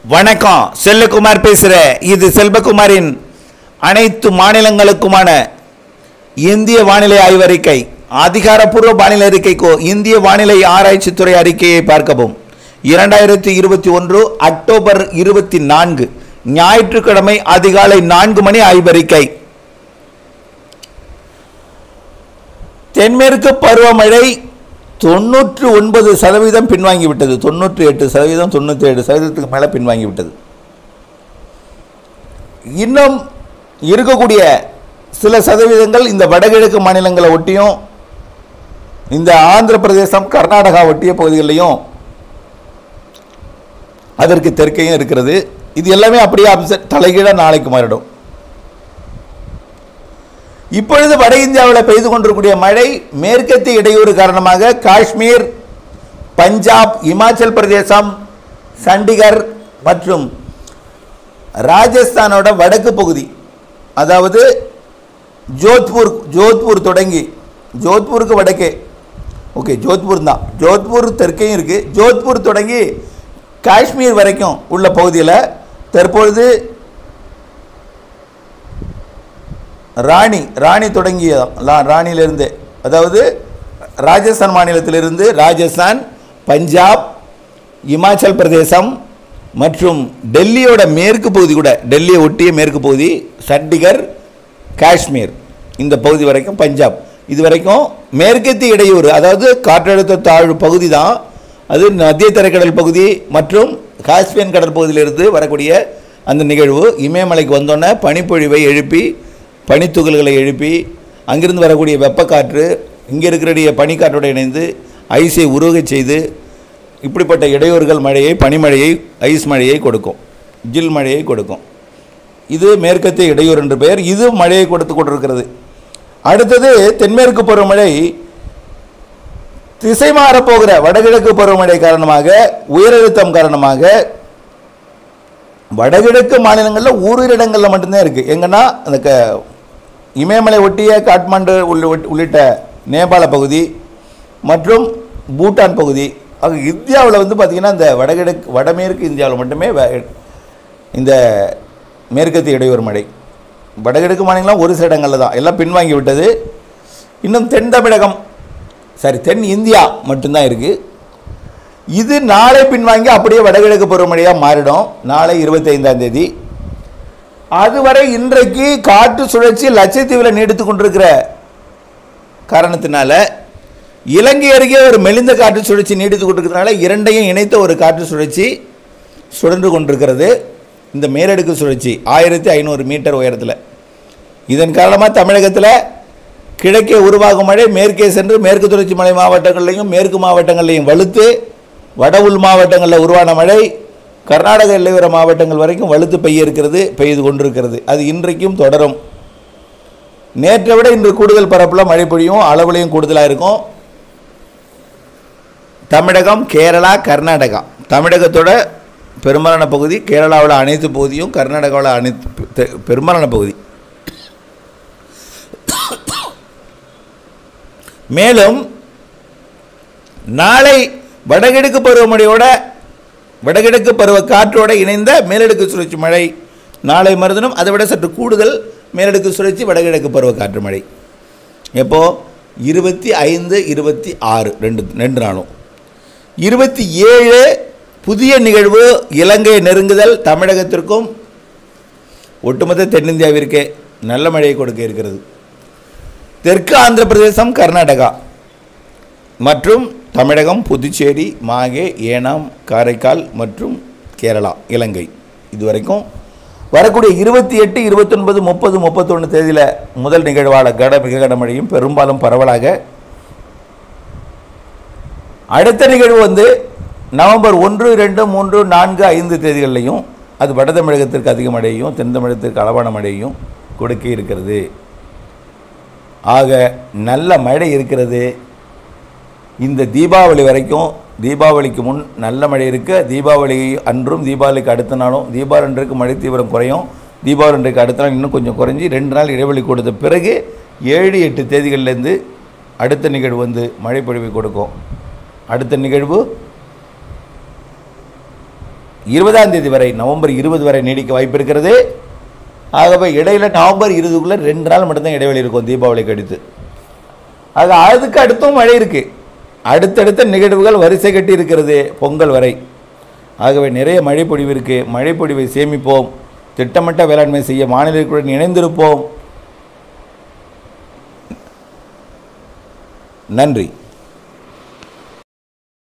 வணக்கம் செல்லகுமார் பேசுகிறேன் இது செல்வகுமாரின் அனைத்து மாநிலங்களுக்குமான இந்திய வானிலை ஆய்வறிக்கை அதிகாரப்பூர்வ வானிலை அறிக்கைக்கோ இந்திய வானிலை ஆராய்ச்சித்துறை அறிக்கையை பார்க்கவும் இரண்டாயிரத்தி இருபத்தி ஒன்று அக்டோபர் இருபத்தி நான்கு ஞாயிற்றுக்கிழமை அதிகாலை நான்கு மணி ஆய்வறிக்கை தென்மேற்கு பருவமழை தொண்ணூற்று ஒன்பது சதவீதம் பின்வாங்கி விட்டது தொண்ணூற்றி எட்டு சதவீதம் தொண்ணூற்றி ஏழு சதவீதத்துக்கு மேலே பின்வாங்கி விட்டது இன்னும் இருக்கக்கூடிய சில சதவீதங்கள் இந்த வடகிழக்கு மாநிலங்களை ஒட்டியும் இந்த ஆந்திர பிரதேசம் கர்நாடகா ஒட்டிய பகுதிகளிலையும் அதற்கு தெற்கையும் இருக்கிறது இது எல்லாமே அப்படியே அப்செட் தலைகீழாக நாளைக்கு மாறிடும் இப்பொழுது வட இந்தியாவில் பெய்து கொண்டிருக்கூடிய மழை மேற்கத்திய இடையூறு காரணமாக காஷ்மீர் பஞ்சாப் இமாச்சல் பிரதேசம் சண்டிகர் மற்றும் ராஜஸ்தானோட வடக்கு பகுதி அதாவது ஜோத்பூர் ஜோத்பூர் தொடங்கி ஜோத்பூருக்கு வடக்கே ஓகே ஜோத்பூர் தான் ஜோத்பூர் தெற்கையும் இருக்குது ஜோத்பூர் தொடங்கி காஷ்மீர் வரைக்கும் உள்ள பகுதியில் தற்பொழுது ராணி ராணி தொடங்கிய லா- ராணியிலிருந்து அதாவது ராஜஸ்தான் மாநிலத்திலிருந்து ராஜஸ்தான் பஞ்சாப் இமாச்சல் பிரதேசம் மற்றும் டெல்லியோட மேற்கு பகுதி கூட டெல்லியை ஒட்டிய மேற்கு பகுதி சண்டிகர் காஷ்மீர் இந்த பகுதி வரைக்கும் பஞ்சாப் இது வரைக்கும் மேற்கத்திய இடையூறு அதாவது காற்றழுத்த தாழ்வு பகுதி தான் அது மத்திய தரைக்கடல் பகுதி மற்றும் காஸ்பியன் கடல் பகுதியிலிருந்து வரக்கூடிய அந்த நிகழ்வு இமயமலைக்கு வந்தோன்னே பனிப்பொழிவை எழுப்பி பனித்துகள்களை எழுப்பி அங்கிருந்து வரக்கூடிய வெப்பக்காற்று இங்கே இருக்கிற பனிக்காற்றோடு இணைந்து ஐஸை உருகச் செய்து இப்படிப்பட்ட இடையூறுகள் மழையை பனிமழையை ஐஸ் மழையை கொடுக்கும் ஜில் மழையை கொடுக்கும் இது மேற்கத்திய இடையூறு என்று பெயர் இது மழையை கொடுத்து கொண்டிருக்கிறது அடுத்தது தென்மேற்கு பருவமழை திசை மாறப் போகிற வடகிழக்கு பருவமழை காரணமாக உயரழுத்தம் காரணமாக வடகிழக்கு மாநிலங்களில் ஓரிரு இடங்களில் மட்டும்தான் இருக்குது எங்கன்னா அந்த க இமயமலை ஒட்டிய காட்மாண்டு உள்ள உள்ளிட்ட நேபாள பகுதி மற்றும் பூட்டான் பகுதி ஆக இந்தியாவில் வந்து பார்த்திங்கன்னா இந்த வடகிழக்கு வடமேற்கு இந்தியாவில் மட்டுமே வே- இந்த மேற்கத்திய இடையூறு மழை வடகிழக்கு மாநிலம் ஒரு சில இடங்களில் தான் எல்லாம் பின்வாங்கி விட்டது இன்னும் தென் தமிழகம் சரி தென் இந்தியா மட்டும்தான் இருக்குது இது நாளை பின்வாங்கி அப்படியே வடகிழக்கு பருவமழையாக மாறிடும் நாளை இருபத்தைந்தாம் தேதி அதுவரை இன்றைக்கு காற்று சுழற்சி லட்சத்தீவில் நீடித்து கொண்டிருக்கிற காரணத்தினால இலங்கை அருகே ஒரு மெலிந்த காற்று சுழற்சி நீடித்து கொண்டிருக்கிறதுனால இரண்டையும் இணைத்த ஒரு காற்று சுழற்சி சுழன்று கொண்டிருக்கிறது இந்த மேலடுக்கு சுழற்சி ஆயிரத்தி ஐநூறு மீட்டர் உயரத்தில் இதன் காரணமாக தமிழகத்தில் கிழக்கே உருவாகும் மழை மேற்கே சென்று மேற்கு தொடர்ச்சி மலை மாவட்டங்கள்லையும் மேற்கு மாவட்டங்கள்லையும் வலுத்து வட உள் மாவட்டங்களில் உருவான மழை கர்நாடக எல்லையோர மாவட்டங்கள் வரைக்கும் வலுத்து பெய்ய இருக்கிறது பெய்து கொண்டிருக்கிறது அது இன்றைக்கும் தொடரும் நேற்றை விட இன்று கூடுதல் பரப்பில் மழை பொழியும் அளவுலையும் கூடுதலாக இருக்கும் தமிழகம் கேரளா கர்நாடகா தமிழகத்தோட பெரும்பாலான பகுதி கேரளாவில் அனைத்து பகுதியும் கர்நாடகாவில் அனைத்து பெ- தெ- பெரும்பாலான பகுதி மேலும் நாளை வடகிழக்கு பருவமழையோட வடகிழக்கு பருவ காற்றோட இணைந்த மேலடுக்கு சுழற்சி மழை நாளை மறுதினம் அதை விட சற்று கூடுதல் மேலடுக்கு சுழற்சி வடகிழக்கு பருவ காற்று மழை எப்போ இருபத்தி ஐந்து இருபத்தி ஆறு ரெண்டு ரெண்டு நாளும் இருபத்தி ஏழு புதிய நிகழ்வு இலங்கை நெருங்குதல் தமிழகத்திற்கும் ஒட்டுமொத்த தென்னிந்தியாவிற்கே நல்ல மழையை கொடுக்க இருக்கிறது தெற்கு ஆந்திர பிரதேசம் கர்நாடகா மற்றும் தமிழகம் புதுச்சேரி மாகே ஏனாம் காரைக்கால் மற்றும் கேரளா இலங்கை இதுவரைக்கும் வரக்கூடிய இருபத்தி எட்டு இருபத்தொன்பது முப்பது முப்பத்தொன்று தேதியில் முதல் நிகழ்வான கட மிக கனமழையும் பெரும்பாலும் பரவலாக அடுத்த நிகழ்வு வந்து நவம்பர் ஒன்று ரெண்டு மூன்று நான்கு ஐந்து தேதிகளிலையும் அது வட தமிழகத்திற்கு அதிக மழையும் தென் தமிழகத்திற்கு அளவான மழையும் கொடுக்க இருக்கிறது ஆக நல்ல மழை இருக்கிறது இந்த தீபாவளி வரைக்கும் தீபாவளிக்கு முன் நல்ல மழை இருக்கு தீபாவளி அன்றும் தீபாவளிக்கு அடுத்த நாளும் தீபாவளி அன்றைக்கு மழை தீவிரம் குறையும் தீபாவளி அன்றைக்கு அடுத்த நாள் இன்னும் கொஞ்சம் குறைஞ்சி ரெண்டு நாள் இடைவெளி கொடுத்த பிறகு ஏழு எட்டு தேதிகள்லேருந்து அடுத்த நிகழ்வு வந்து மழை பொழிவை கொடுக்கும் அடுத்த நிகழ்வு இருபதாம் தேதி வரை நவம்பர் இருபது வரை நீடிக்க வாய்ப்பு இருக்கிறது ஆகவே இடையில நவம்பர் இருபதுக்குள்ளே ரெண்டு நாள் மட்டும்தான் இடைவெளி இருக்கும் தீபாவளிக்கு அடுத்து ஆக அதுக்கு அடுத்தும் மழை இருக்கு அடுத்தடுத்த நிகழ்வுகள் வரிசை கட்டி இருக்கிறது பொங்கல் வரை ஆகவே நிறைய மழைப்பொழிவு இருக்கு மழைப்பொழிவை சேமிப்போம் திட்டமிட்ட வேளாண்மை செய்ய மாநிலங்களுடன் இணைந்திருப்போம் நன்றி